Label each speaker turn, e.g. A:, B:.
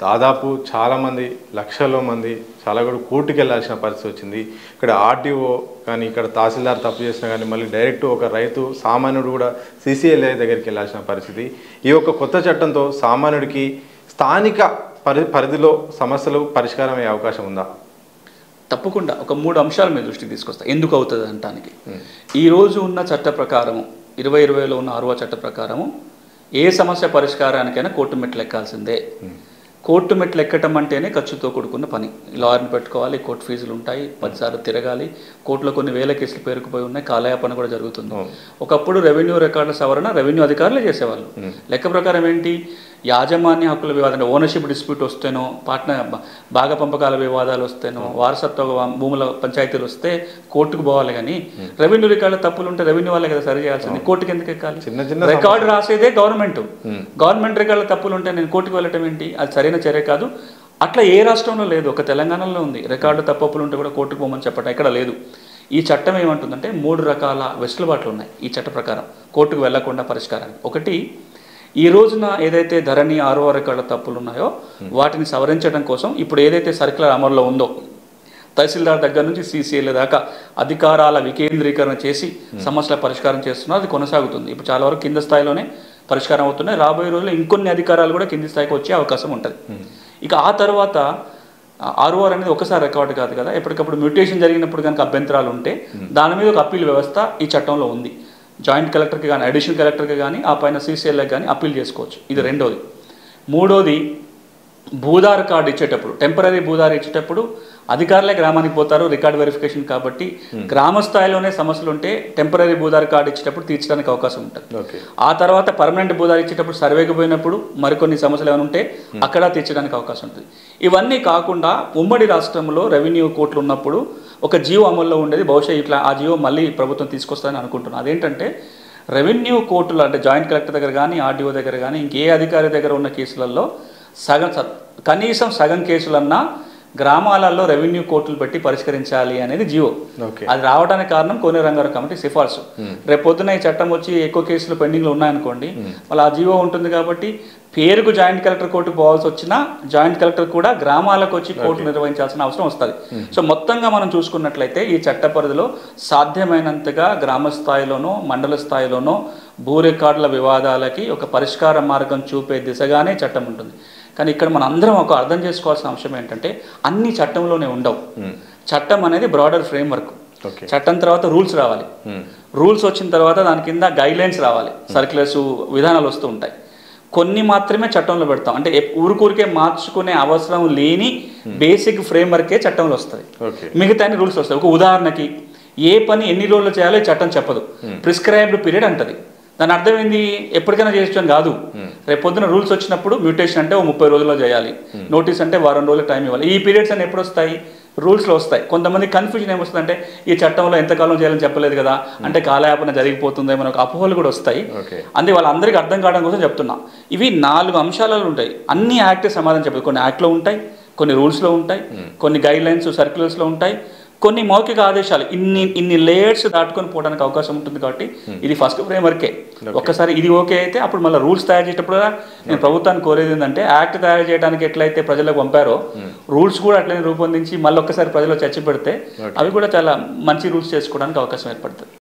A: దాదాపు చాలామంది లక్షల మంది చాలా కూడా కోర్టుకి వెళ్ళాల్సిన పరిస్థితి వచ్చింది ఇక్కడ ఆర్టీఓ కానీ ఇక్కడ తహసీల్దార్ తప్పు చేసినా కానీ మళ్ళీ డైరెక్ట్ ఒక రైతు సామాన్యుడు కూడా సీసీఎల్ఐ దగ్గరికి వెళ్ళాల్సిన పరిస్థితి ఈ యొక్క కొత్త చట్టంతో సామాన్యుడికి స్థానిక పరి పరిధిలో సమస్యలు పరిష్కారం అయ్యే అవకాశం ఉందా
B: తప్పకుండా ఒక మూడు అంశాల మీద దృష్టికి తీసుకొస్తా ఎందుకు అవుతుంది అంటానికి ఈ రోజు ఉన్న చట్ట ప్రకారము ఇరవై ఇరవైలో ఉన్న ఆరవ చట్ట ప్రకారము ఏ సమస్య పరిష్కారానికైనా కోర్టు మెట్లు ఎక్కాల్సిందే కోర్టు మెట్లు ఎక్కటం అంటేనే ఖర్చుతో కూడుకున్న పని లాయర్ని పెట్టుకోవాలి కోర్టు ఫీజులు ఉంటాయి పదిసార్లు తిరగాలి కోర్టులో కొన్ని వేల కేసులు పేరుకుపోయి ఉన్నాయి కాలయాపన కూడా జరుగుతుంది ఒకప్పుడు రెవెన్యూ రికార్డుల సవరణ రెవెన్యూ అధికారులే చేసేవాళ్ళు లెక్క ప్రకారం ఏంటి యాజమాన్య హక్కుల వివాదం ఓనర్షిప్ డిస్ప్యూట్ వస్తేనో పాట్న భాగ పంపకాల వివాదాలు వస్తేనో వారసత్వ వ- భూముల పంచాయతీలు వస్తే కోర్టుకు పోవాలి కానీ రెవెన్యూ రికార్డుల తప్పులు ఉంటే రెవెన్యూ వాళ్ళే కదా సరి చేయాల్సింది కోర్టుకి ఎందుకు ఎక్కాలి
A: చిన్న చిన్న
B: రికార్డు రాసేదే గవర్నమెంట్ గవర్నమెంట్ రికార్డుల తప్పులు ఉంటే నేను కోర్టుకు వెళ్ళటం ఏంటి అది సరైన చర్య కాదు అట్లా ఏ రాష్ట్రంలో లేదు ఒక తెలంగాణలో ఉంది రికార్డు తప్పులు ఉంటే కూడా కోర్టుకు పోమని చెప్పటం ఇక్కడ లేదు ఈ చట్టం ఏమంటుందంటే మూడు రకాల వెసులుబాట్లు ఉన్నాయి ఈ చట్ట ప్రకారం కోర్టుకు వెళ్లకుండా పరిష్కారానికి ఒకటి ఈ రోజున ఏదైతే ధరణి ఆరో రికార్డుల తప్పులు ఉన్నాయో వాటిని సవరించడం కోసం ఇప్పుడు ఏదైతే సర్కులర్ అమల్లో ఉందో తహసీల్దార్ దగ్గర నుంచి సీసీఎల్ దాకా అధికారాల వికేంద్రీకరణ చేసి సమస్యల పరిష్కారం చేస్తున్నారు అది కొనసాగుతుంది ఇప్పుడు చాలా వరకు కింద స్థాయిలోనే పరిష్కారం అవుతున్నాయి రాబోయే రోజుల్లో ఇంకొన్ని అధికారాలు కూడా కింది స్థాయికి వచ్చే అవకాశం ఉంటుంది ఇక ఆ తర్వాత ఆర్ఓఆర్ అనేది ఒకసారి రికార్డు కాదు కదా ఎప్పటికప్పుడు మ్యూటేషన్ జరిగినప్పుడు కనుక అభ్యంతరాలు ఉంటే దాని మీద ఒక అప్పీల్ వ్యవస్థ ఈ చట్టంలో ఉంది జాయింట్ కలెక్టర్కి కానీ అడిషనల్ కలెక్టర్కి కానీ ఆ పైన సీసీఎల్కి కానీ అప్పీల్ చేసుకోవచ్చు ఇది రెండోది మూడోది భూదార్ కార్డు ఇచ్చేటప్పుడు టెంపరీ భూదారు ఇచ్చేటప్పుడు అధికారులే గ్రామానికి పోతారు రికార్డ్ వెరిఫికేషన్ కాబట్టి గ్రామ స్థాయిలోనే సమస్యలు ఉంటే టెంపరీ భూదార్ కార్డు ఇచ్చేటప్పుడు తీర్చడానికి అవకాశం ఉంటుంది
A: ఓకే
B: ఆ తర్వాత పర్మనెంట్ భూదారు ఇచ్చేటప్పుడు సర్వేకి పోయినప్పుడు మరికొన్ని సమస్యలు ఏమైనా ఉంటే అక్కడ తీర్చడానికి అవకాశం ఉంటుంది ఇవన్నీ కాకుండా ఉమ్మడి రాష్ట్రంలో రెవెన్యూ కోర్టులు ఉన్నప్పుడు ఒక జియో అమల్లో ఉండేది బహుశా ఇట్లా ఆ జియో మళ్ళీ ప్రభుత్వం తీసుకొస్తుందని అనుకుంటున్నాను అదేంటంటే రెవెన్యూ కోర్టులు అంటే జాయింట్ కలెక్టర్ దగ్గర కానీ ఆర్డీఓ దగ్గర కానీ ఇంకే అధికారి దగ్గర ఉన్న కేసులలో సగం స- కనీసం సగం కేసులన్నా గ్రామాలలో రెవెన్యూ కోర్టులు పెట్టి పరిష్కరించాలి అనేది జియో
A: ఓకే
B: అది రావడానికి కారణం కోనే రంగారావు కమిటీ సిఫార్సు రేపు పొద్దున ఈ చట్టం వచ్చి ఎక్కువ కేసులు పెండింగ్లో ఉన్నాయనుకోండి మళ్ళీ ఆ జీవో ఉంటుంది కాబట్టి పేరుకు జాయింట్ కలెక్టర్ కోర్టుకు పోవాల్సి వచ్చినా జాయింట్ కలెక్టర్ కూడా గ్రామాలకు వచ్చి కోర్టు నిర్వహించాల్సిన అవసరం వస్తుంది సో మొత్తంగా మనం చూసుకున్నట్లయితే ఈ చట్ట పరిధిలో సాధ్యమైనంతగా గ్రామ స్థాయిలోనో మండల స్థాయిలోనో భూ రికార్డుల వివాదాలకి ఒక పరిష్కార మార్గం చూపే దిశగానే చట్టం ఉంటుంది కానీ ఇక్కడ మన అందరం ఒక అర్థం చేసుకోవాల్సిన అంశం ఏంటంటే అన్ని చట్టంలోనే ఉండవు చట్టం అనేది బ్రాడర్ ఫ్రేమ్వర్క్
A: ఓకే
B: చట్టం తర్వాత రూల్స్ రావాలి రూల్స్ వచ్చిన తర్వాత దాని కింద గైడ్ లైన్స్ రావాలి సర్క్యులర్స్ విధానాలు వస్తూ ఉంటాయి కొన్ని మాత్రమే చట్టంలో పెడతాం అంటే ఎప్- ఊరికూరికే మార్చుకునే అవసరం లేని బేసిక్ ఫ్రేమ్వర్కే చట్టంలో వస్తుంది
A: ఓకే
B: మిగతా అన్ని రూల్స్ వస్తాయి ఒక ఉదాహరణకి ఏ పని ఎన్ని రోజులు చేయాలో ఈ చట్టం చెప్పదు ప్రిస్క్రైబ్డ్ పీరియడ్ అంటది దాని అర్థం ఏంది ఎప్పటికైనా చేయొచ్చు కాదు రేపు పొద్దున రూల్స్ వచ్చినప్పుడు మ్యూటేషన్ అంటే ఓ ముప్పై రోజుల్లో చేయాలి నోటీస్ అంటే వారం రోజులు టైం ఇవ్వాలి ఈ పీరియడ్స్ అన్ని ఎప్పుడు వస్తాయి రూల్స్లో వస్తాయి కొంతమంది కన్ఫ్యూజన్ ఏమొస్తుందంటే ఈ చట్టంలో ఎంతకాలం చేయాలని చెప్పలేదు కదా అంటే కాలయాపన జరిగిపోతుందేమో ఒక అపోహలు కూడా వస్తాయి
A: ఓకే
B: అందుకే వాళ్ళందరికీ అర్థం కావడం కోసం చెప్తున్నా ఇవి నాలుగు అంశాలలో ఉంటాయి అన్ని యాక్ట్ సమాధానం చెప్పదు కొన్ని యాక్ట్లో ఉంటాయి కొన్ని రూల్స్లో ఉంటాయి కొన్ని గైడ్ లైన్స్ సర్క్యులర్స్లో ఉంటాయి కొన్ని మౌఖిక ఆదేశాలు ఇన్ని ఇన్ని లేయర్స్ దాటుకొని పోవడానికి అవకాశం ఉంటుంది కాబట్టి ఇది ఫస్ట్ ఫ్రేమ్వర్కే ఒక్కసారి ఇది ఓకే అయితే అప్పుడు మళ్ళీ రూల్స్ తయారు చేసేటప్పుడు కూడా నేను ప్రభుత్వాన్ని కోరేది ఏంటంటే యాక్ట్ తయారు చేయడానికి ఎట్లయితే ప్రజలకు పంపారో రూల్స్ కూడా అట్లనే రూపొందించి మళ్ళీ ఒక్కసారి ప్రజలు చర్చ పెడితే అవి కూడా చాలా మంచి రూల్స్ చేసుకోవడానికి అవకాశం ఏర్పడుతుంది